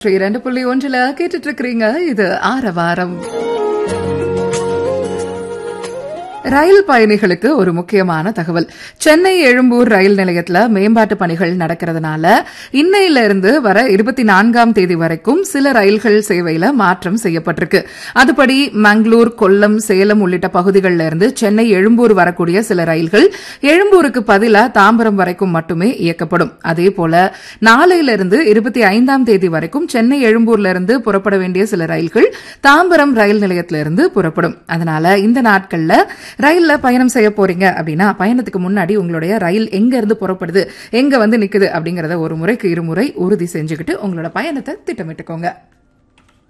இரண்டு புள்ளி ஒன்றுல கேட்டுட்டு இருக்கிறீங்க இது ஆரவாரம் ரயில் பயணிகளுக்கு ஒரு முக்கியமான தகவல் சென்னை எழும்பூர் ரயில் நிலையத்துல மேம்பாட்டு பணிகள் நடக்கிறதுனால இன்னையில இருந்து வர இருபத்தி நான்காம் தேதி வரைக்கும் சில ரயில்கள் சேவையில மாற்றம் செய்யப்பட்டிருக்கு அதுபடி மங்களூர் கொல்லம் சேலம் உள்ளிட்ட பகுதிகளில் இருந்து சென்னை எழும்பூர் வரக்கூடிய சில ரயில்கள் எழும்பூருக்கு பதிலா தாம்பரம் வரைக்கும் மட்டுமே இயக்கப்படும் அதே போல நாளையிலிருந்து இருபத்தி ஐந்தாம் தேதி வரைக்கும் சென்னை எழும்பூர்ல இருந்து புறப்பட வேண்டிய சில ரயில்கள் தாம்பரம் ரயில் நிலையத்திலிருந்து புறப்படும் அதனால இந்த நாட்கள்ல ரயில்ல பயணம் செய்ய போறீங்க அப்படின்னா பயணத்துக்கு முன்னாடி உங்களுடைய ரயில் எங்க இருந்து புறப்படுது எங்க வந்து நிக்குது அப்படிங்கறத ஒரு முறைக்கு இருமுறை உறுதி செஞ்சுக்கிட்டு உங்களோட பயணத்தை திட்டமிட்டுக்கோங்க